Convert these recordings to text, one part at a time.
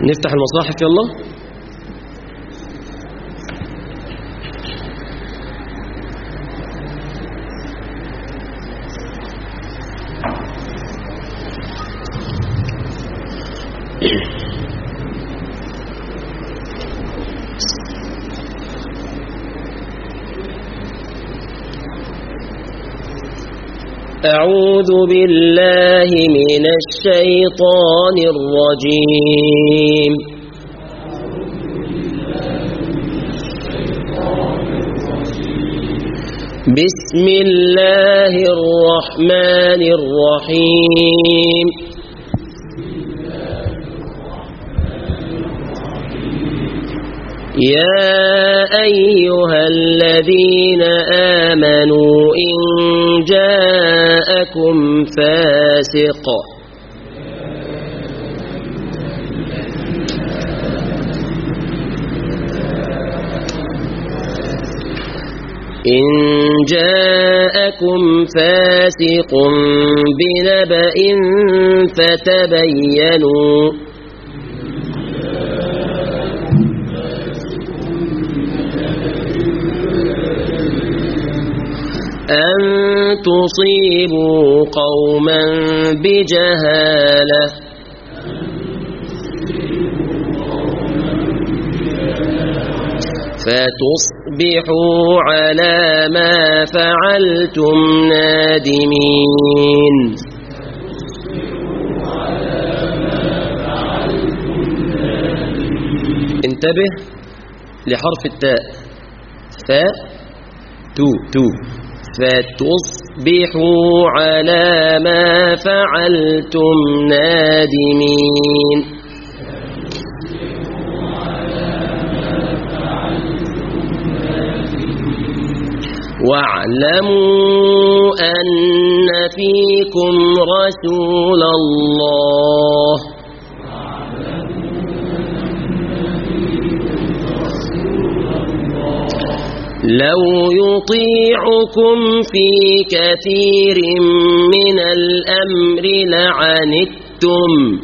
نفتح المصاحف يلا أعوذ بالله من الشيطان الرجيم بسم الله الرحمن الرحيم يا أيها الذين آمنوا إن جاءكم فاسق إن جاءكم فاسق بنبأ فتبينوا أن تصيبوا قوما بجهالة فتصبحوا على ما فعلتم نادمين انتبه لحرف التاء فاء تو تو فتصبحوا على ما فعلتم نادمين واعلموا أن فيكم رسول الله لو يطيعكم في كثير من الأمر لعنتم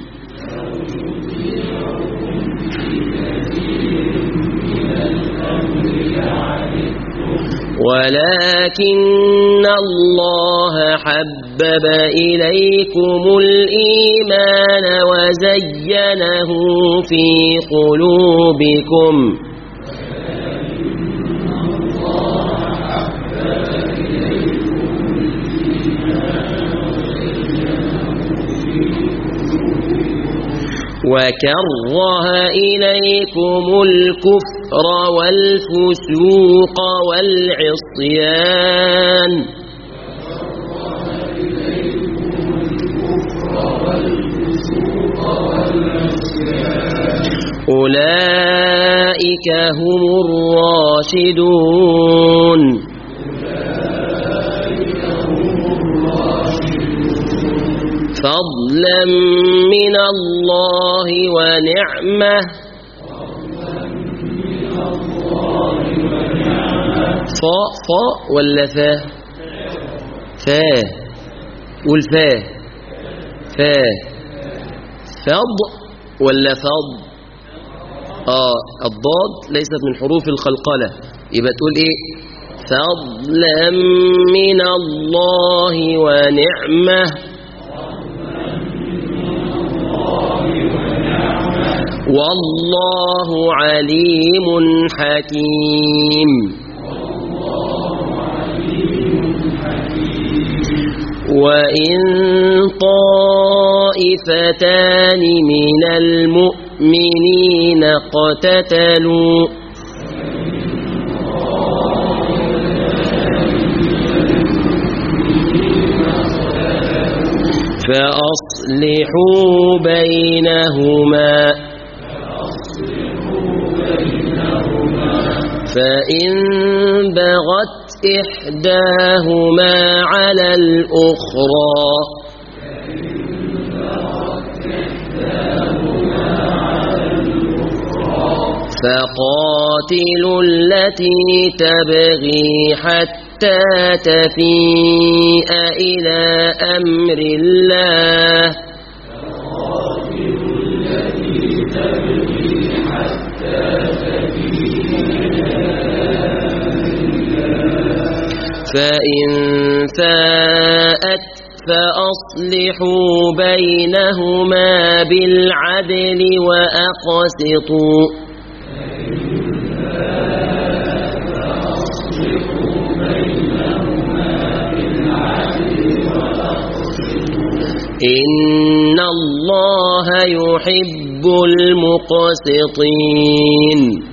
ولكن الله حبب إليكم الإيمان وزينه في قلوبكم وكره إليكم الكفر والفسوق والعصيان أولئك هم الراشدون فضلا من الله ونعمة فاء فاء ولا فاء فاء والفاء فاء فض ولا فض اه الضاد ليست من حروف القلقلة يبقى تقول ايه فضلا من الله ونعمه والله عليم حكيم وإن طائفتان من المؤمنين اقتتلوا فأصلحوا بينهما فإن بغت إحداهما على الأخرى فقاتلوا التي تبغي حتى تفيء إلى أمر الله فقاتلوا التي تبغي فإن فاءت فأصلحوا بينهما بالعدل وأقسطوا إن الله يحب المقسطين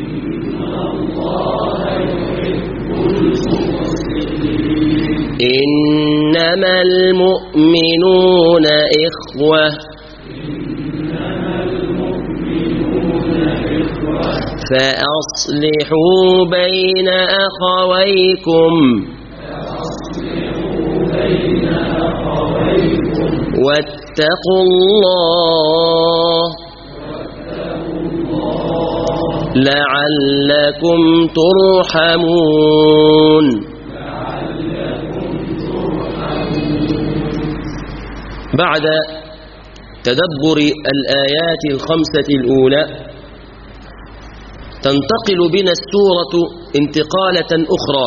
إنما المؤمنون إخوة فأصلحوا بين أخويكم واتقوا الله لعلكم ترحمون بعد تدبر الآيات الخمسة الأولى تنتقل بنا السورة انتقالة أخرى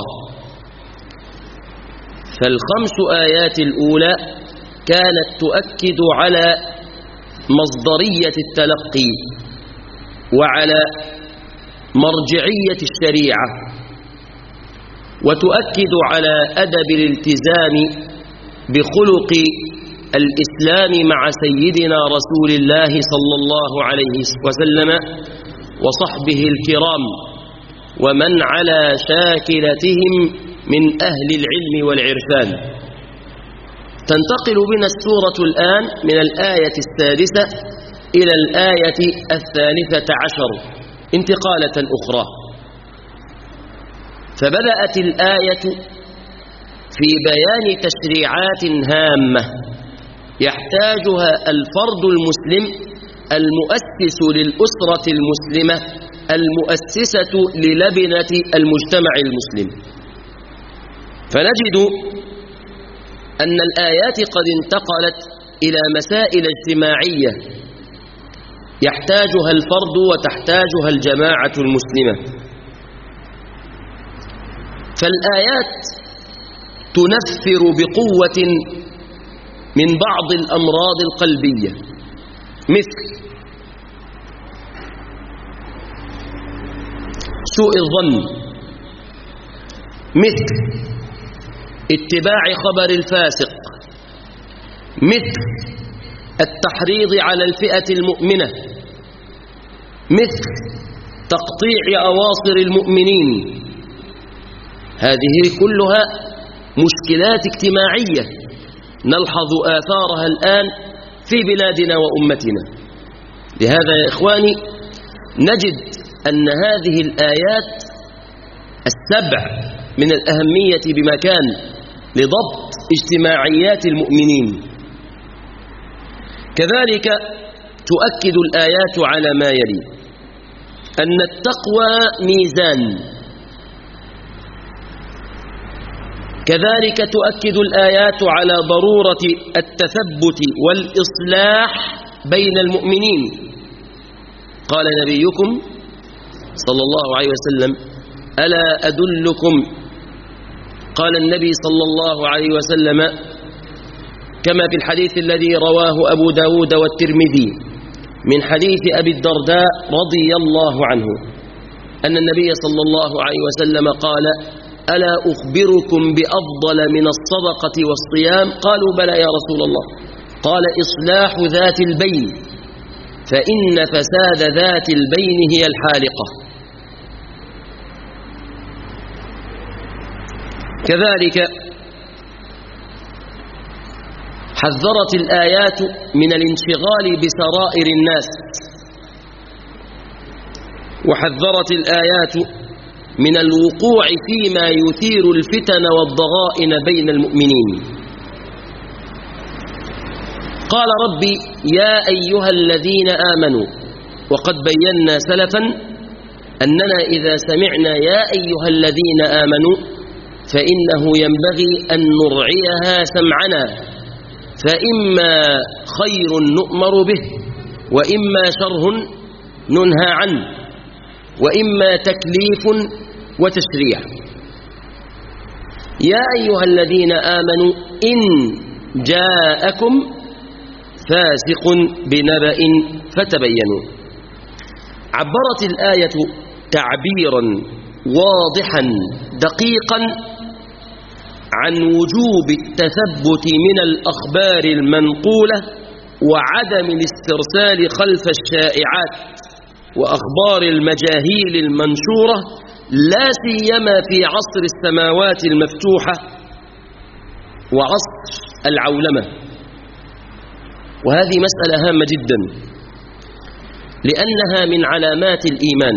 فالخمس آيات الأولى كانت تؤكد على مصدرية التلقي وعلى مرجعية الشريعة وتؤكد على أدب الالتزام بخلق الإسلام مع سيدنا رسول الله صلى الله عليه وسلم وصحبه الكرام ومن على شاكلتهم من أهل العلم والعرفان تنتقل بنا السورة الآن من الآية السادسة إلى الآية الثالثة عشر انتقالة أخرى فبدأت الآية في بيان تشريعات هامة يحتاجها الفرد المسلم المؤسس للأسرة المسلمة المؤسسة للبنة المجتمع المسلم فنجد أن الآيات قد انتقلت إلى مسائل اجتماعية يحتاجها الفرد وتحتاجها الجماعة المسلمة فالآيات تنفر بقوة من بعض الأمراض القلبية مثل سوء الظن مثل اتباع خبر الفاسق مثل التحريض على الفئة المؤمنة مثل تقطيع أواصر المؤمنين هذه كلها مشكلات اجتماعية نلحظ آثارها الآن في بلادنا وأمتنا لهذا يا إخواني نجد أن هذه الآيات السبع من الأهمية بمكان لضبط اجتماعيات المؤمنين كذلك تؤكد الآيات على ما يلي أن التقوى ميزان كذلك تؤكد الآيات على ضرورة التثبت والإصلاح بين المؤمنين قال نبيكم صلى الله عليه وسلم ألا أدلكم قال النبي صلى الله عليه وسلم كما في الحديث الذي رواه أبو داود والترمذي من حديث أبي الدرداء رضي الله عنه أن النبي صلى الله عليه وسلم قال ألا أخبركم بأفضل من الصدقة والصيام قالوا بلى يا رسول الله قال إصلاح ذات البين فإن فساد ذات البين هي الحالقة كذلك حذرت الآيات من الانشغال بسرائر الناس وحذرت الآيات من الوقوع فيما يثير الفتن والضغائن بين المؤمنين قال ربي يا أيها الذين آمنوا وقد بينا سلفا أننا إذا سمعنا يا أيها الذين آمنوا فإنه ينبغي أن نرعيها سمعنا فإما خير نؤمر به وإما شر ننهى عنه وإما تكليف وتشريع يا أيها الذين آمنوا إن جاءكم فاسق بنبأ فتبينوا عبرت الآية تعبيرا واضحا دقيقا عن وجوب التثبت من الأخبار المنقولة وعدم الاسترسال خلف الشائعات وأخبار المجاهيل المنشورة لا سيما في عصر السماوات المفتوحة وعصر العولمة وهذه مسألة هامة جدا لأنها من علامات الإيمان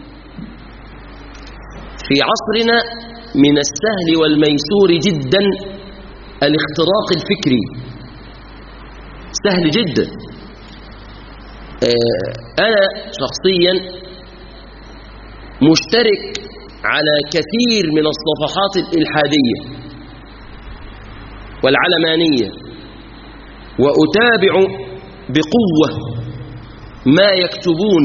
في عصرنا من السهل والميسور جدا الاختراق الفكري سهل جدا أنا شخصيا مشترك على كثير من الصفحات الإلحادية والعلمانية وأتابع بقوة ما يكتبون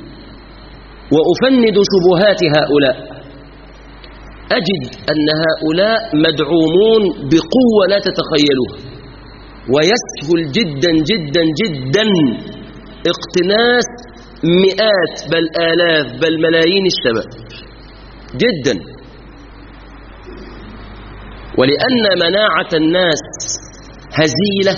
وأفند شبهات هؤلاء أجد أن هؤلاء مدعومون بقوة لا تتخيلوها ويسهل جدا جدا جدا اقتناس مئات بل آلاف بل ملايين الشباب جدا ولأن مناعة الناس هزيلة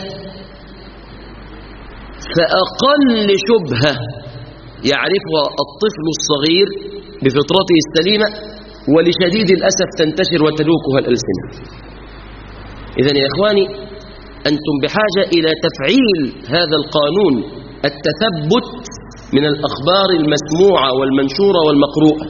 فأقل شبهة يعرفها الطفل الصغير بفطرته السليمة ولشديد الأسف تنتشر وتلوكها الألسنة إذا يا إخواني أنتم بحاجة إلى تفعيل هذا القانون التثبت من الأخبار المسموعة والمنشورة والمقروءة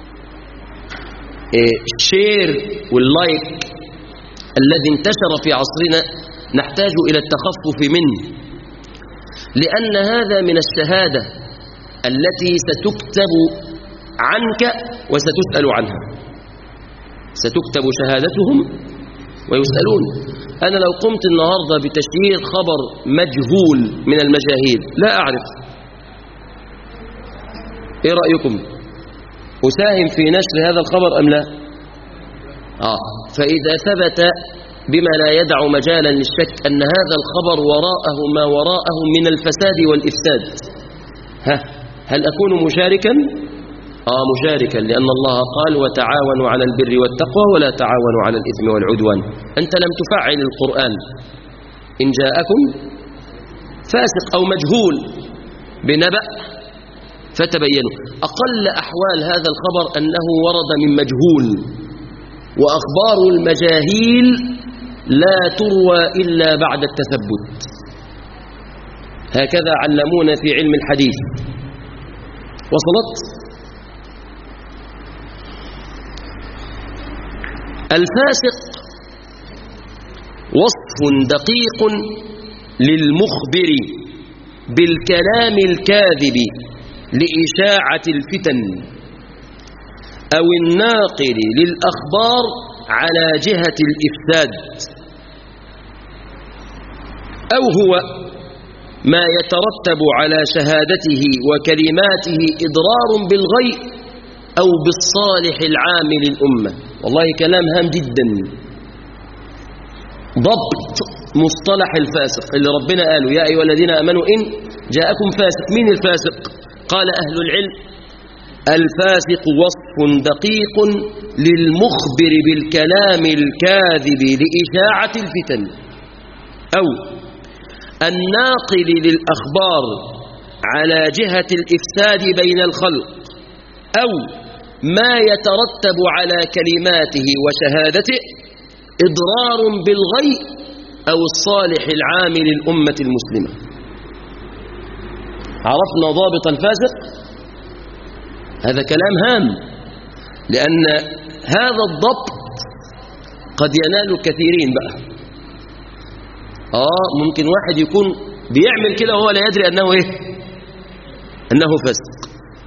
الشير واللايك الذي انتشر في عصرنا نحتاج إلى التخفف منه لأن هذا من الشهادة التي ستكتب عنك وستسأل عنها ستكتب شهادتهم ويسألون أنا لو قمت النهاردة بتشهير خبر مجهول من المجاهيل لا أعرف إيه رأيكم أساهم في نشر هذا الخبر أم لا آه فإذا ثبت بما لا يدع مجالا للشك أن هذا الخبر وراءه ما وراءه من الفساد والإفساد ها هل أكون مشاركا آه مشاركا لأن الله قال وتعاونوا على البر والتقوى ولا تعاونوا على الإثم والعدوان أنت لم تفعل القرآن إن جاءكم فاسق أو مجهول بنبأ فتبينوا أقل أحوال هذا الخبر أنه ورد من مجهول وأخبار المجاهيل لا تروى إلا بعد التثبت هكذا علمونا في علم الحديث وصلت الفاسق وصف دقيق للمخبر بالكلام الكاذب لإشاعة الفتن أو الناقل للأخبار على جهة الإفساد أو هو ما يترتب على شهادته وكلماته إضرار بالغي أو بالصالح العام للأمة والله كلام هام جدا ضبط مصطلح الفاسق اللي ربنا قاله يا أيها الذين آمنوا إن جاءكم فاسق مين الفاسق قال أهل العلم الفاسق وصف دقيق للمخبر بالكلام الكاذب لإشاعة الفتن أو الناقل للأخبار على جهة الإفساد بين الخلق أو ما يترتب على كلماته وشهادته إضرار بالغي أو الصالح العام للأمة المسلمة عرفنا ضابط الفاسق هذا كلام هام لأن هذا الضبط قد ينال الكثيرين بقى آه ممكن واحد يكون بيعمل كده وهو لا يدري أنه إيه أنه فاسق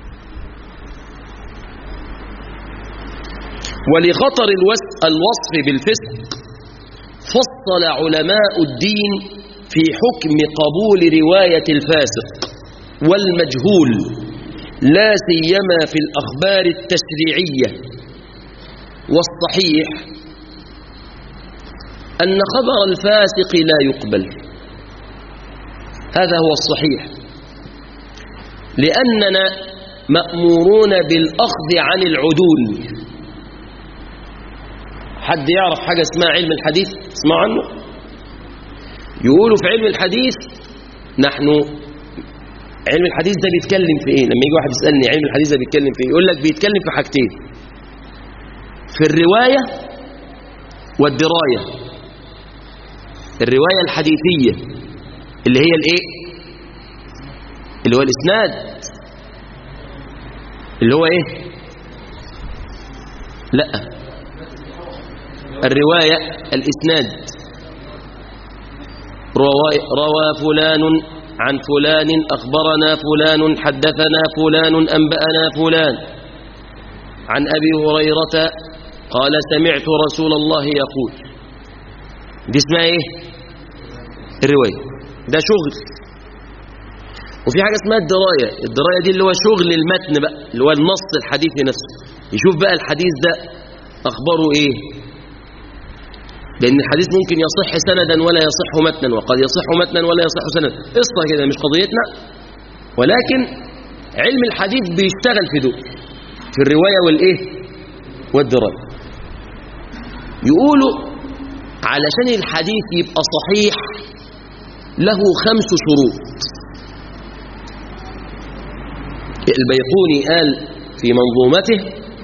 ولخطر الوصف بالفسق فصل علماء الدين في حكم قبول رواية الفاسق والمجهول لا سيما في الأخبار التشريعية والصحيح أن خبر الفاسق لا يقبل هذا هو الصحيح لأننا مأمورون بالأخذ عن العدول حد يعرف حاجة اسمها علم الحديث اسمعوا عنه يقولوا في علم الحديث نحن علم الحديث ده بيتكلم في ايه لما يجي واحد يسألني علم الحديث ده بيتكلم في ايه يقول لك بيتكلم في حاجتين في الرواية والدراية الرواية الحديثية اللي هي الايه اللي هو الاسناد اللي هو ايه لا الرواية الاسناد روى, روى فلان عن فلان أخبرنا فلان حدثنا فلان أنبأنا فلان عن أبي هريرة قال سمعت رسول الله يقول دي اسمها ايه الرواية ده شغل وفي حاجة اسمها الدراية الدراية دي اللي هو شغل المتن بقى اللي هو النص الحديثي نفسه يشوف بقى الحديث ده أخباره ايه لأن الحديث ممكن يصح سندا ولا يصح متنا وقد يصح متنا ولا يصح سندا قصة كده مش قضيتنا ولكن علم الحديث بيشتغل في دول في الرواية والإيه والدراية يقولوا علشان الحديث يبقى صحيح له خمس شروط البيقوني قال في منظومته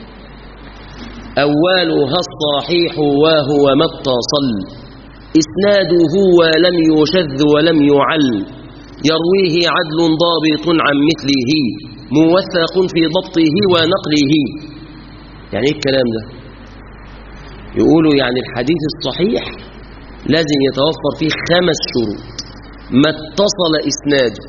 أولها الصحيح وهو ما اتصل إسناده ولم يشذ ولم يعل يرويه عدل ضابط عن مثله موثق في ضبطه ونقله يعني ايه الكلام ده يقولوا يعني الحديث الصحيح لازم يتوفر فيه خمس شروط ما اتصل إسناده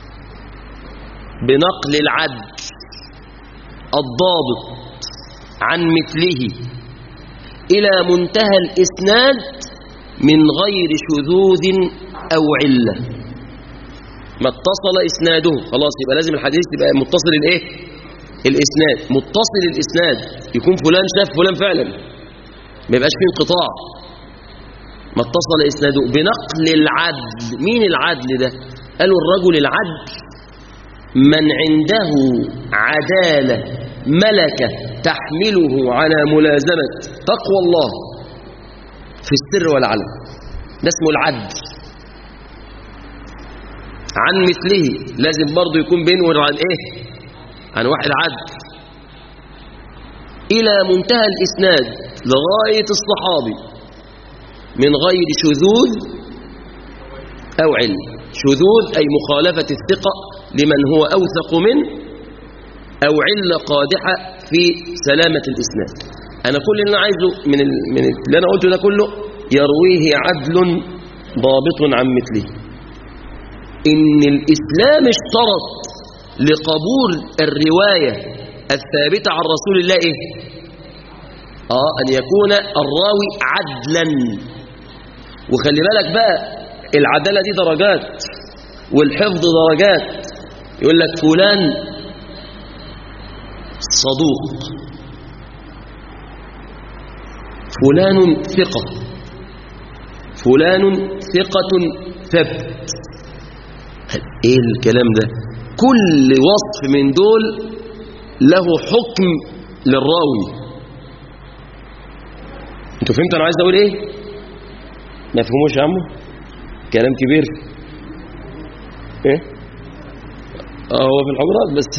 بنقل العدل الضابط عن مثله إلى منتهى الإسناد من غير شذوذ أو علة ما اتصل إسناده خلاص يبقى لازم الحديث يبقى متصل الإيه الإسناد متصل الإسناد يكون فلان شاف فلان فعلا ما يبقاش فيه انقطاع ما اتصل إسناده بنقل العدل مين العدل ده قالوا الرجل العدل من عنده عدالة ملكة تحمله على ملازمة تقوى الله في السر والعلم ده اسمه العدل عن مثله لازم برضه يكون بينه عن ايه عن واحد عدل إلى منتهى الإسناد لغاية الصحابي من غير شذوذ أو علم شذوذ أي مخالفة الثقة لمن هو أوثق منه أو علة قادحة في سلامة الإسناد أنا كل اللي أنا عايزه من, ال... من اللي أنا قلته ده كله يرويه عدل ضابط عن مثله إن الإسلام اشترط لقبول الرواية الثابتة عن رسول الله إيه؟ آه أن يكون الراوي عدلا وخلي بالك بقى العدالة دي درجات والحفظ درجات يقول لك فلان صدوق فلان ثقة فلان ثقة ثبت ايه الكلام ده كل وصف من دول له حكم للراوي انتوا فهمتوا انا عايز اقول ايه ما فهموش يا عمو كلام كبير ايه اه هو في الحجرات بس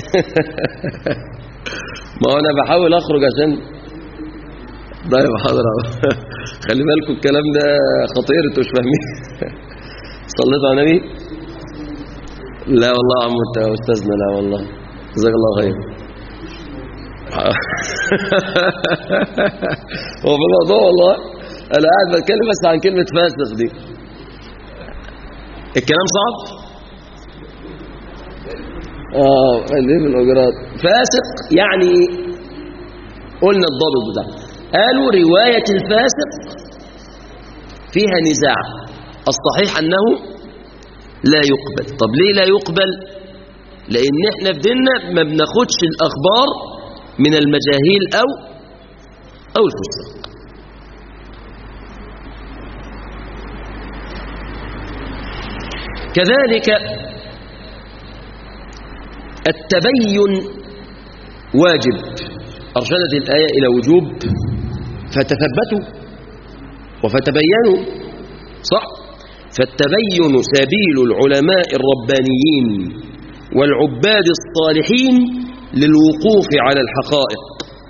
ما هو انا بحاول اخرج عشان طيب حاضر خلي بالكم الكلام ده خطير انتوا مش فاهمين صليتوا على النبي لا والله يا عم انت يا استاذنا لا والله جزاك الله خير هو في الموضوع والله انا قاعد بتكلم بس عن كلمه فاسق دي الكلام صعب اه اللي في الاجرات فاسق يعني قلنا الضابط بتاعه قالوا روايه الفاسق فيها نزاع الصحيح انه لا يقبل طب ليه لا يقبل لان احنا في ديننا ما بناخدش الاخبار من المجاهيل او او الفساق كذلك التبين واجب أرشدت الآية إلى وجوب فتثبتوا وفتبينوا صح فالتبين سبيل العلماء الربانيين والعباد الصالحين للوقوف على الحقائق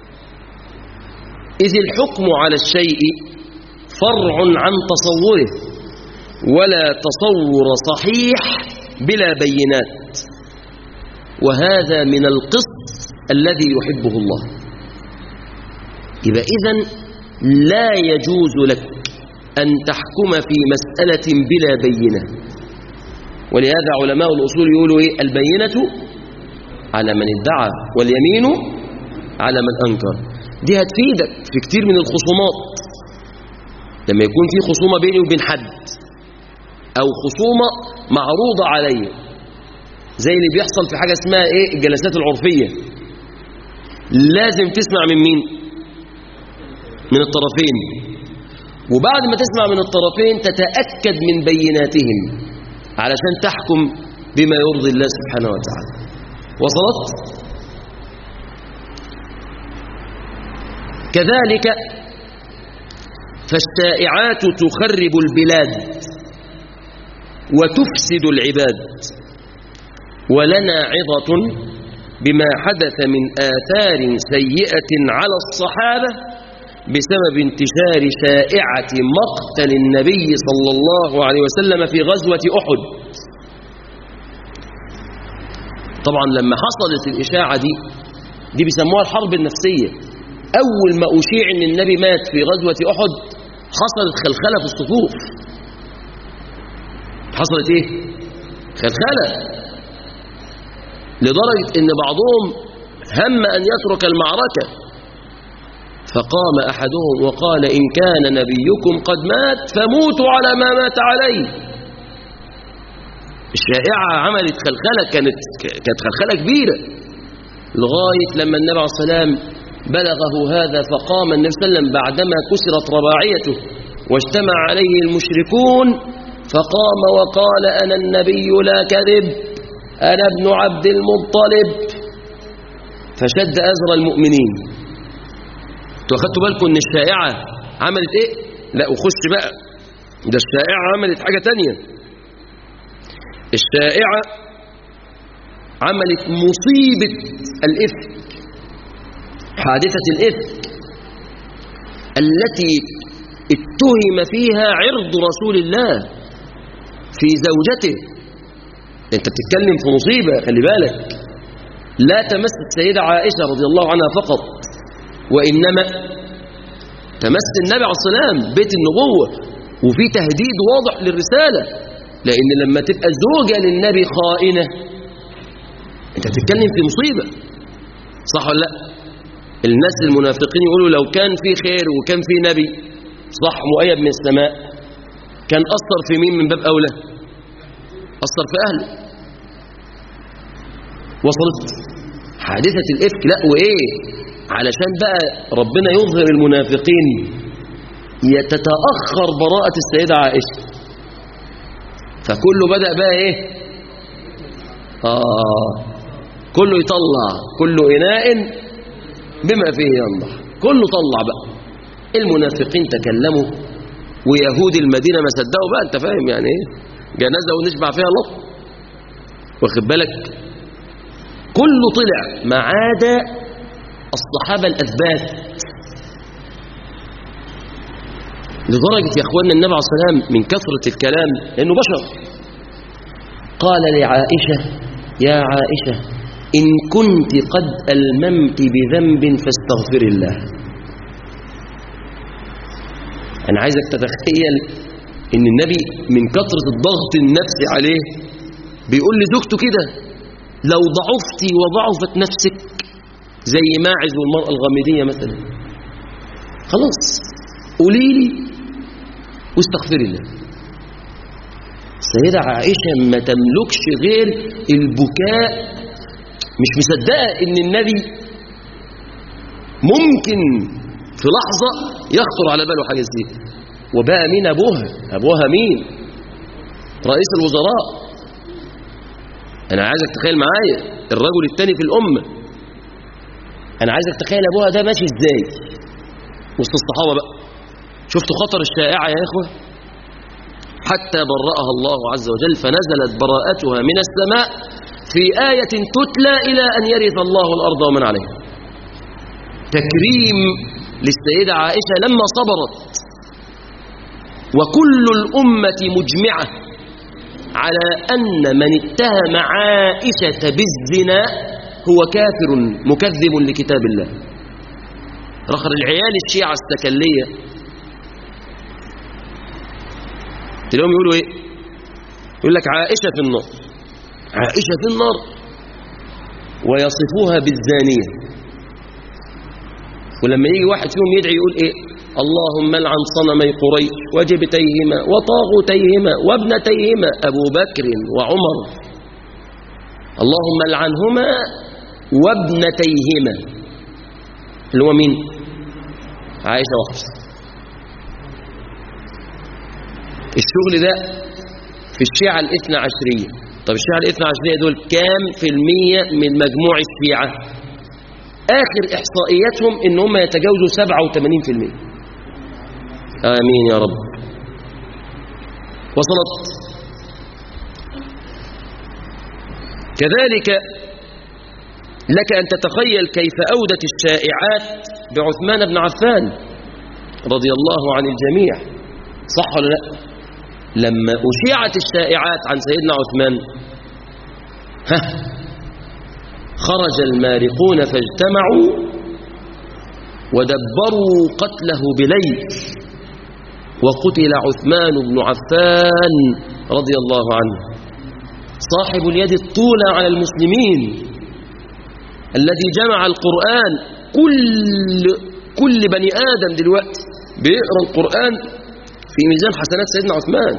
إذ الحكم على الشيء فرع عن تصوره ولا تصور صحيح بلا بينات وهذا من القسط الذي يحبه الله يبقى إذن لا يجوز لك أن تحكم في مسألة بلا بينة ولهذا علماء الأصول يقولوا إيه البينة على من ادعى واليمين على من أنكر دي هتفيدك في كتير من الخصومات لما يكون في خصومة بيني وبين حد أو خصومة معروضة علي زي اللي بيحصل في حاجة اسمها إيه الجلسات العرفية لازم تسمع من مين من الطرفين وبعد ما تسمع من الطرفين تتأكد من بيناتهم علشان تحكم بما يرضي الله سبحانه وتعالى وصلت كذلك فالشائعات تخرب البلاد وتفسد العباد ولنا عظة بما حدث من آثار سيئة على الصحابة بسبب انتشار شائعة مقتل النبي صلى الله عليه وسلم في غزوة أحد طبعا لما حصلت الإشاعة دي دي بيسموها الحرب النفسية أول ما أشيع أن النبي مات في غزوة أحد حصلت خلخلة في الصفوف حصلت إيه؟ خلخلة لدرجة أن بعضهم هم أن يترك المعركة فقام أحدهم وقال إن كان نبيكم قد مات فموتوا على ما مات عليه الشائعة عملت خلخلة كانت كانت خلخلة كبيرة لغاية لما النبي عليه السلام بلغه هذا فقام النبي صلى الله عليه وسلم بعدما كسرت رباعيته واجتمع عليه المشركون فقام وقال أنا النبي لا كذب أنا ابن عبد المطلب فشد أزر المؤمنين انتوا اخدتوا بالكم ان الشائعة عملت ايه لا وخش بقى ده الشائعة عملت حاجة تانية الشائعة عملت مصيبة الإفك حادثة الإفك التي اتهم فيها عرض رسول الله في زوجته انت بتتكلم في مصيبة خلي بالك لا تمس السيدة عائشة رضي الله عنها فقط وإنما تمس النبي عليه السلام بيت النبوة وفي تهديد واضح للرسالة لأن لما تبقى زوجة للنبي خائنة أنت بتتكلم في مصيبة صح ولا لا الناس المنافقين يقولوا لو كان في خير وكان في نبي صح مؤيد من السماء كان أثر في مين من باب أولى أثر في أهله وصلت حادثة الإفك لا وإيه علشان بقى ربنا يظهر المنافقين يتتأخر براءة السيدة عائشة فكله بدأ بقى ايه آه كله يطلع كل إناء بما فيه ينضح كله طلع بقى المنافقين تكلموا ويهود المدينة ما صدقوا بقى انت فاهم يعني ايه جنازة ونشبع فيها لط واخد بالك كله طلع ما عدا الصحابة الأثبات لدرجة يا أخواننا النبي عليه السلام من كثرة الكلام لأنه بشر قال لعائشة يا عائشة إن كنت قد ألممت بذنب فاستغفر الله أنا عايزك تتخيل إن النبي من كثرة الضغط النفسي عليه بيقول لزوجته كده لو ضعفتي وضعفت نفسك زي ماعز والمرأة الغامدية مثلا خلاص قولي لي واستغفري الله السيدة عائشة ما تملكش غير البكاء مش مصدقة ان النبي ممكن في لحظة يخطر على باله حاجة زي وبقى مين أبوها أبوها مين رئيس الوزراء أنا عايزك تخيل معايا الرجل الثاني في الأمة أنا عايزك تخيل أبوها ده ماشي إزاي وسط الصحابة بقى شفتوا خطر الشائعة يا إخوة حتى برأها الله عز وجل فنزلت براءتها من السماء في آية تتلى إلى أن يرث الله الأرض ومن عليها تكريم للسيدة عائشة لما صبرت وكل الأمة مجمعة على أن من اتهم عائشة بالزنا هو كافر مكذب لكتاب الله رخر العيال الشيعة السكلية تلاقيهم يقولوا ايه يقول لك عائشة في النار عائشة في النار ويصفوها بالزانية ولما يجي واحد فيهم يدعي يقول ايه اللهم لعن صنمي قريش وجبتيهما وطاغوتيهما وابنتيهما أبو بكر وعمر اللهم لعنهما وابنتيهما اللي هو مين عائشة وحفصة الشغل ده في الشيعة الاثنى عشرية طب الشيعة الاثنى عشرية دول كام في المية من مجموع الشيعة آخر إحصائياتهم إن هم يتجاوزوا 87% آمين يا رب وصلت كذلك لك أن تتخيل كيف أودت الشائعات بعثمان بن عفان رضي الله عن الجميع صح ولا لا لما أشيعت الشائعات عن سيدنا عثمان ها خرج المارقون فاجتمعوا ودبروا قتله بليل وقتل عثمان بن عفان رضي الله عنه صاحب اليد الطولى على المسلمين الذي جمع القرآن كل كل بني آدم دلوقتي بيقرأ القرآن في ميزان حسنات سيدنا عثمان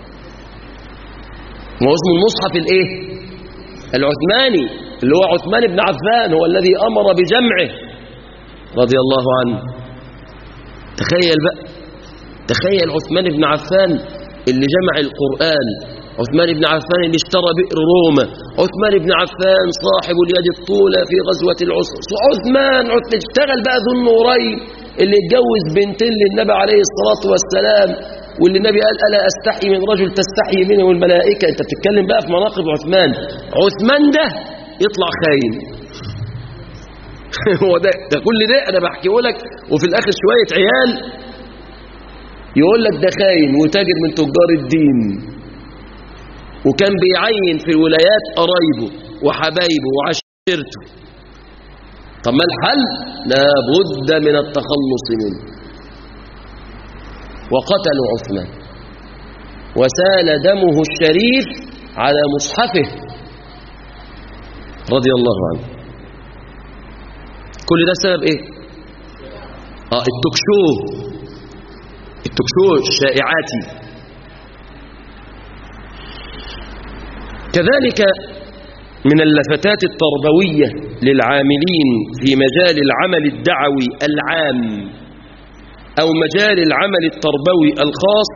هو اسمه المصحف الايه العثماني اللي هو عثمان بن عفان هو الذي أمر بجمعه رضي الله عنه تخيل بقى تخيل عثمان بن عفان اللي جمع القرآن عثمان بن عفان اللي اشترى بئر روما عثمان بن عفان صاحب اليد الطولى في غزوة العسر عثمان اشتغل بقى ذو النورين اللي اتجوز بنتين للنبي عليه الصلاة والسلام واللي النبي قال ألا أستحي من رجل تستحي منه الملائكة أنت بتتكلم بقى في مناقب عثمان عثمان ده يطلع خاين هو ده, ده كل ده أنا بحكيه لك وفي الآخر شوية عيال يقول لك ده خاين وتاجر من تجار الدين وكان بيعين في الولايات قرايبه وحبايبه وعشيرته طب ما الحل لابد من التخلص منه وقتلوا عثمان وسال دمه الشريف على مصحفه رضي الله عنه كل ده سبب ايه اه التكشو التكشو الشائعاتي كذلك من اللفتات التربوية للعاملين في مجال العمل الدعوي العام أو مجال العمل التربوي الخاص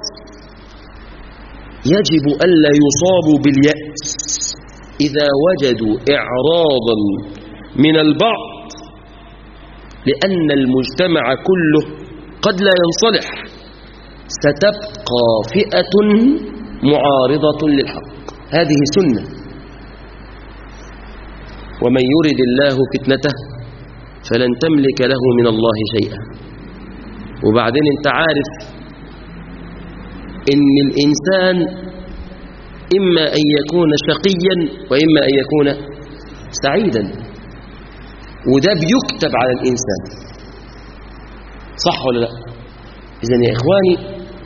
يجب ألا يصابوا باليأس إذا وجدوا إعراضا من البعض لأن المجتمع كله قد لا ينصلح ستبقى فئة معارضة للحق هذه سنة ومن يرد الله فتنته فلن تملك له من الله شيئا وبعدين انت عارف ان الانسان اما ان يكون شقيا واما ان يكون سعيدا وده بيكتب على الانسان صح ولا لا اذا يا اخواني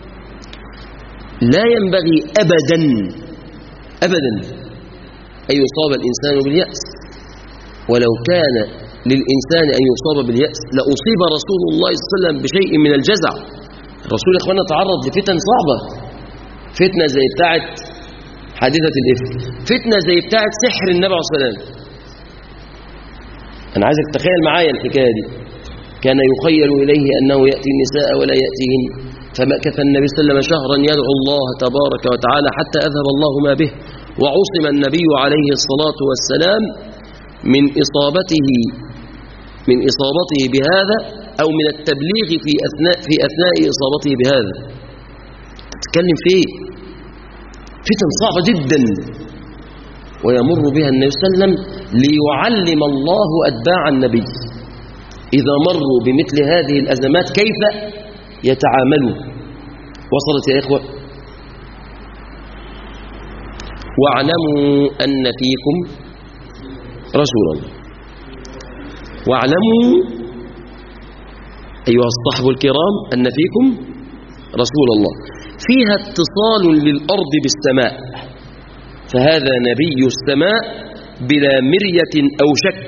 لا ينبغي ابدا ابدا ان يصاب الانسان بالياس ولو كان للإنسان أن يصاب باليأس لأصيب رسول الله صلى الله عليه وسلم بشيء من الجزع الرسول يا إخوانا تعرض لفتن صعبة فتنة زي بتاعت حادثة الإفك فتنة زي بتاعت سحر النبي عليه الصلاة والسلام أنا عايزك تخيل معايا الحكاية دي كان يخيل إليه أنه يأتي النساء ولا يأتيهن فمكث النبي صلى الله عليه وسلم شهرا يدعو الله تبارك وتعالى حتى أذهب الله ما به وعصم النبي عليه الصلاة والسلام من إصابته من إصابته بهذا أو من التبليغ في أثناء, في أثناء إصابته بهذا تتكلم في إيه؟ فتن صعبة جدا ويمر بها النبي صلى الله عليه وسلم ليعلم الله أتباع النبي إذا مروا بمثل هذه الأزمات كيف يتعاملوا وصلت يا إخوة واعلموا أن فيكم رسولا واعلموا أيها الصحب الكرام أن فيكم رسول الله فيها اتصال للأرض بالسماء فهذا نبي السماء بلا مرية أو شك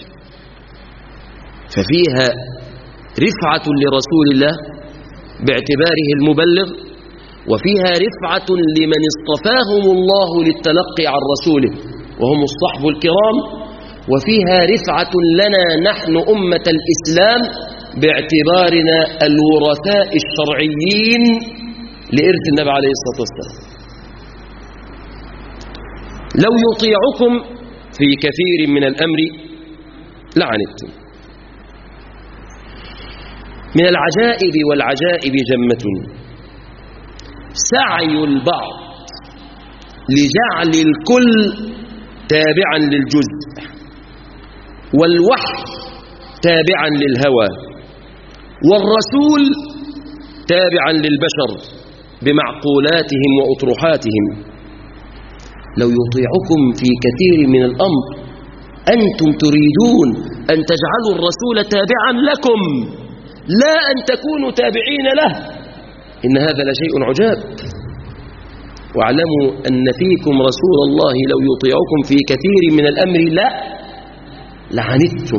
ففيها رفعة لرسول الله باعتباره المبلغ وفيها رفعة لمن اصطفاهم الله للتلقي عن رسوله وهم الصحب الكرام وفيها رفعة لنا نحن أمة الإسلام باعتبارنا الورثاء الشرعيين لإرث النبي عليه الصلاة والسلام لو يطيعكم في كثير من الأمر لعنتم من العجائب والعجائب جمة سعي البعض لجعل الكل تابعا للجزء والوحي تابعا للهوى والرسول تابعا للبشر بمعقولاتهم وأطروحاتهم لو يطيعكم في كثير من الأمر أنتم تريدون أن تجعلوا الرسول تابعا لكم لا أن تكونوا تابعين له إن هذا لشيء عجاب واعلموا أن فيكم رسول الله لو يطيعكم في كثير من الأمر لا لعنتم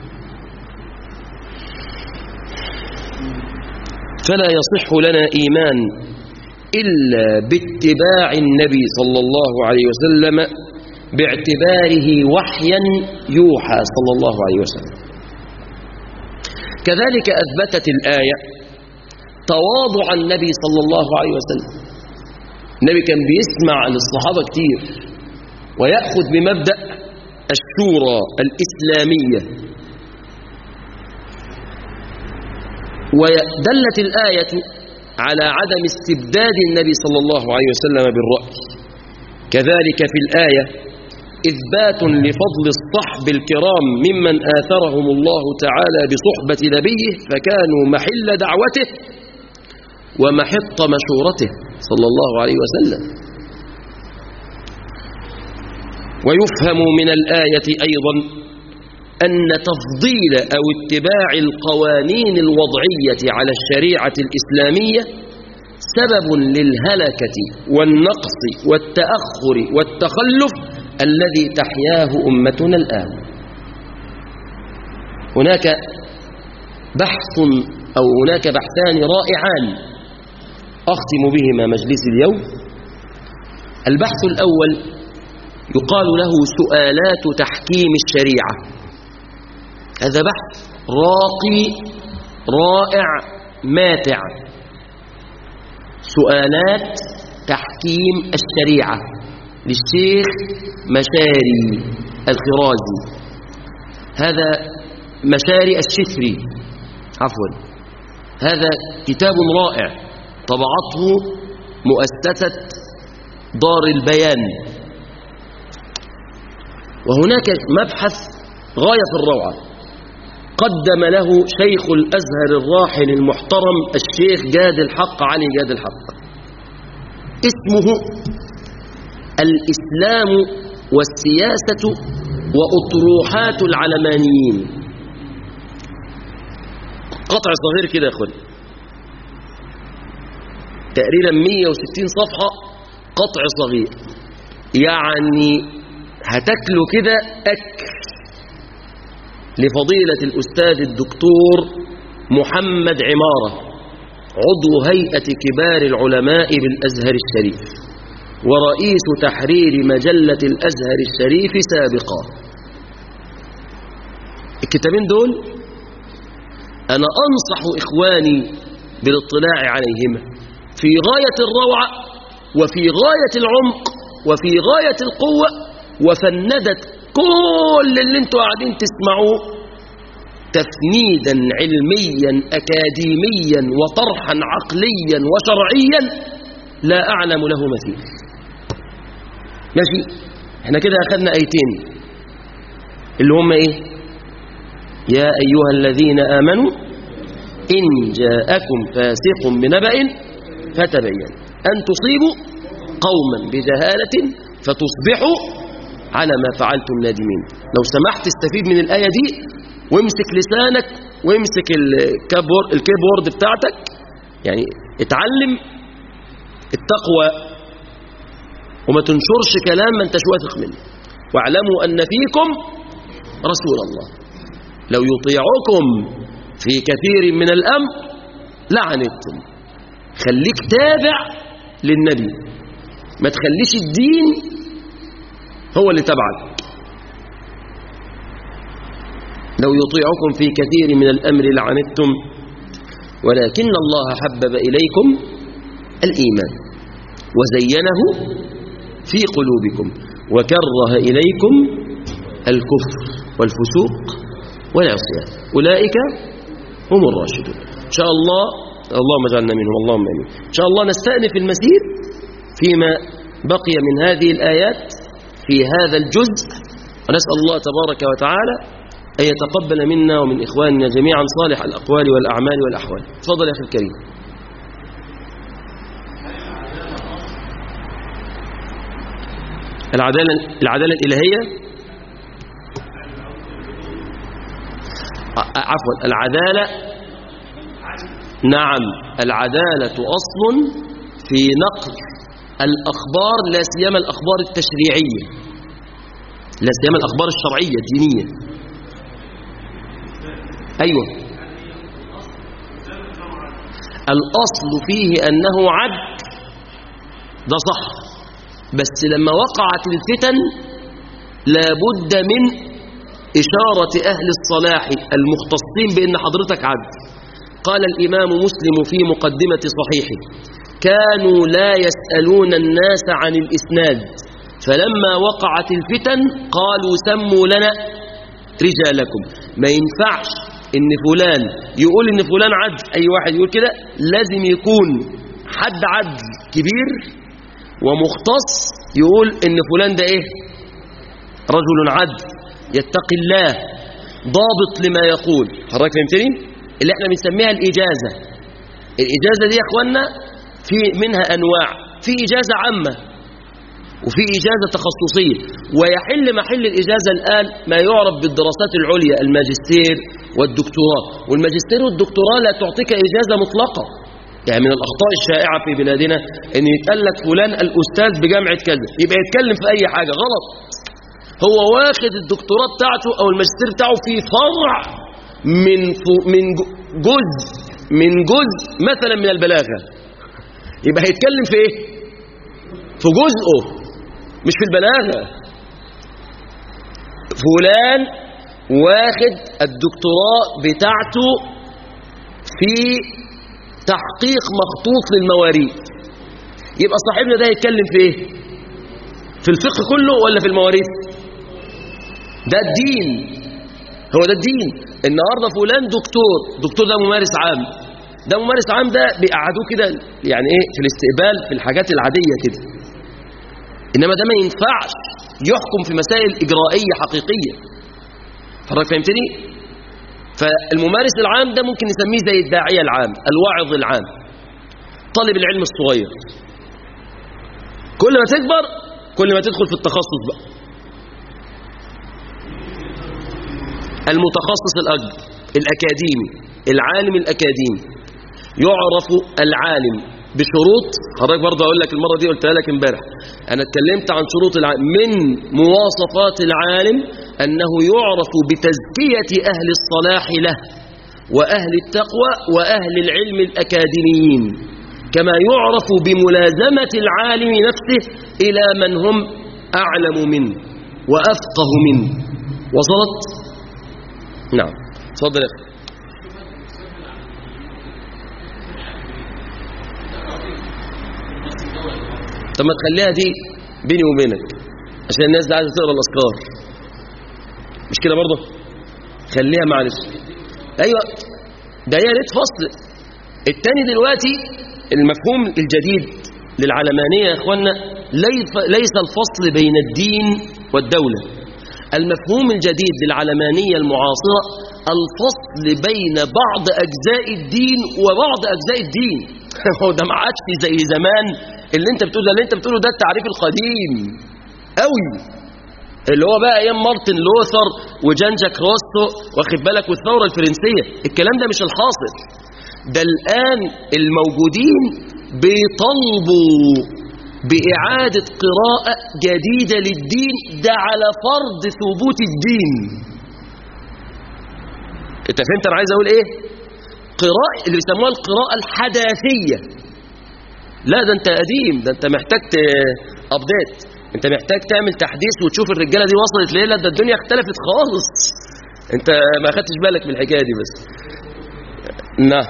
فلا يصح لنا إيمان إلا باتباع النبي صلى الله عليه وسلم باعتباره وحيا يوحى صلى الله عليه وسلم كذلك أثبتت الآية تواضع النبي صلى الله عليه وسلم النبي كان بيسمع للصحابة كتير ويأخذ بمبدأ الشورى الإسلامية ودلت الآية على عدم استبداد النبي صلى الله عليه وسلم بالرأي كذلك في الآية إثبات لفضل الصحب الكرام ممن آثرهم الله تعالى بصحبة نبيه فكانوا محل دعوته ومحط مشورته صلى الله عليه وسلم ويفهم من الآية أيضا أن تفضيل أو اتباع القوانين الوضعية على الشريعة الإسلامية سبب للهلكة والنقص والتأخر والتخلف الذي تحياه أمتنا الآن هناك بحث أو هناك بحثان رائعان أختم بهما مجلس اليوم البحث الأول يقال له سؤالات تحكيم الشريعة هذا بحث راقي رائع ماتع سؤالات تحكيم الشريعة للشيخ مشاري الخرازي هذا مشاري الشفري عفوا هذا كتاب رائع طبعته مؤسسة دار البيان وهناك مبحث غاية في الروعة قدم له شيخ الأزهر الراحل المحترم الشيخ جاد الحق علي جاد الحق اسمه الإسلام والسياسة وأطروحات العلمانيين قطع صغير كده يا أخواني تقريبا 160 صفحة قطع صغير يعني هتاكلوا كده أكل لفضيلة الأستاذ الدكتور محمد عمارة عضو هيئة كبار العلماء بالأزهر الشريف ورئيس تحرير مجلة الأزهر الشريف سابقا الكتابين دول أنا أنصح إخواني بالاطلاع عليهما في غاية الروعة وفي غاية العمق وفي غاية القوة وفندت كل اللي انتوا قاعدين تسمعوه تفنيدا علميا أكاديميا وطرحا عقليا وشرعيا لا أعلم له مثيل ماشي احنا كده أخذنا آيتين اللي هم ايه يا أيها الذين آمنوا إن جاءكم فاسق بنبأ فتبين أن تصيبوا قوما بجهالة فتصبحوا على ما فعلتم نادمين لو سمحت استفيد من الآية دي وامسك لسانك وامسك الكيبورد, الكيبورد بتاعتك يعني اتعلم التقوى وما تنشرش كلام ما انتش واثق منه واعلموا أن فيكم رسول الله لو يطيعكم في كثير من الأمر لعنتم خليك تابع للنبي ما تخليش الدين هو اللي تبعك لو يطيعكم في كثير من الأمر لعنتم ولكن الله حبب إليكم الإيمان وزينه في قلوبكم وكره إليكم الكفر والفسوق والعصيان أولئك هم الراشدون إن شاء الله اللهم اجعلنا منهم اللهم امين ان شاء الله نستأنف المسير فيما بقي من هذه الآيات في هذا الجزء ونسأل الله تبارك وتعالى أن يتقبل منا ومن إخواننا جميعا صالح الأقوال والأعمال والأحوال تفضل يا أخي الكريم العدالة, العدالة الإلهية عفوا العدالة نعم العدالة أصل في نقل الأخبار لا سيما الأخبار التشريعية لا سيما الأخبار الشرعية الدينية أيوة الأصل فيه أنه عدل ده صح بس لما وقعت الفتن لابد من إشارة أهل الصلاح المختصين بأن حضرتك عدل قال الإمام مسلم في مقدمة صحيحه كانوا لا يسألون الناس عن الإسناد فلما وقعت الفتن قالوا سموا لنا رجالكم ما ينفعش ان فلان يقول ان فلان عدل اي واحد يقول كده لازم يكون حد عدل كبير ومختص يقول ان فلان ده ايه رجل عدل يتقي الله ضابط لما يقول حضرتك فهمتني اللي احنا بنسميها الاجازه الاجازه دي يا اخوانا في منها انواع في اجازه عامه وفي إجازة تخصصية ويحل محل الإجازة الآن ما يعرف بالدراسات العليا الماجستير والدكتوراه والماجستير والدكتوراه لا تعطيك إجازة مطلقة يعني من الأخطاء الشائعة في بلادنا أن يتقال لك فلان الأستاذ بجامعة كذا يبقى يتكلم في أي حاجة غلط هو واخد الدكتوراه بتاعته أو الماجستير بتاعه في فرع من من جزء من جزء مثلا من البلاغة يبقى هيتكلم في ايه في جزءه مش في البلاغة فلان واخد الدكتوراه بتاعته في تحقيق مخطوط للمواريث يبقى صاحبنا ده يتكلم في ايه في الفقه كله ولا في المواريث ده الدين هو ده الدين النهارده فلان دكتور دكتور ده ممارس عام ده ممارس عام ده بيقعدوه كده يعني ايه في الاستقبال في الحاجات العاديه كده انما ده ما ينفعش يحكم في مسائل اجرائيه حقيقيه حضرتك فهمتني فالممارس العام ده ممكن نسميه زي الداعيه العام الواعظ العام طالب العلم الصغير كل ما تكبر كل ما تدخل في التخصص بقى المتخصص الأكبر الأكاديمي العالم الأكاديمي يعرف العالم بشروط حضرتك برضه أقول لك المرة دي قلتها لك امبارح أنا اتكلمت عن شروط العالم من مواصفات العالم أنه يعرف بتزكية أهل الصلاح له وأهل التقوى وأهل العلم الأكاديميين كما يعرف بملازمة العالم نفسه إلى من هم أعلم منه وأفقه منه وصلت؟ نعم تفضل يا أخي طب ما تخليها دي بيني وبينك عشان الناس دي عايزه تقرا الاذكار مش كده برضه خليها معلش ايوه ده يا ريت فصل التاني دلوقتي المفهوم الجديد للعلمانيه يا اخوانا ليس- ليس الفصل بين الدين والدوله المفهوم الجديد للعلمانيه المعاصره الفصل بين بعض اجزاء الدين وبعض اجزاء الدين هو ده ما عادش زي زمان اللي انت بتقوله ده اللي انت بتقوله ده التعريف القديم قوي اللي هو بقى ايام مارتن لوثر وجان جاك روسو واخد بالك والثوره الفرنسيه الكلام ده مش الحاصل ده الان الموجودين بيطالبوا باعاده قراءه جديده للدين ده على فرض ثبوت الدين انت فهمت انا عايز اقول ايه قراءه اللي بيسموها القراءه الحداثيه لا ده انت قديم ده انت محتاج ابديت انت محتاج تعمل تحديث وتشوف الرجاله دي وصلت ليه لا ده الدنيا اختلفت خالص انت ما خدتش بالك من الحكايه دي بس نعم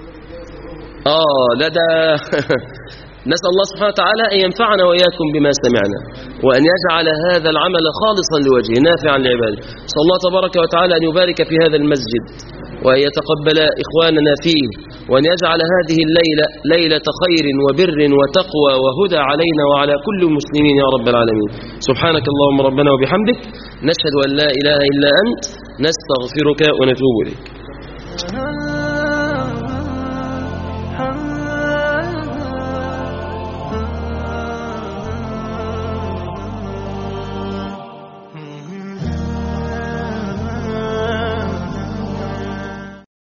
اه لا ده نسال الله سبحانه وتعالى ان ينفعنا واياكم بما سمعنا وان يجعل هذا العمل خالصا لوجهه نافعا لعباده نسال الله تبارك وتعالى ان يبارك في هذا المسجد وان يتقبل اخواننا فيه وان يجعل هذه الليله ليله خير وبر وتقوى وهدى علينا وعلى كل المسلمين يا رب العالمين سبحانك اللهم ربنا وبحمدك نشهد ان لا اله الا انت نستغفرك ونتوب اليك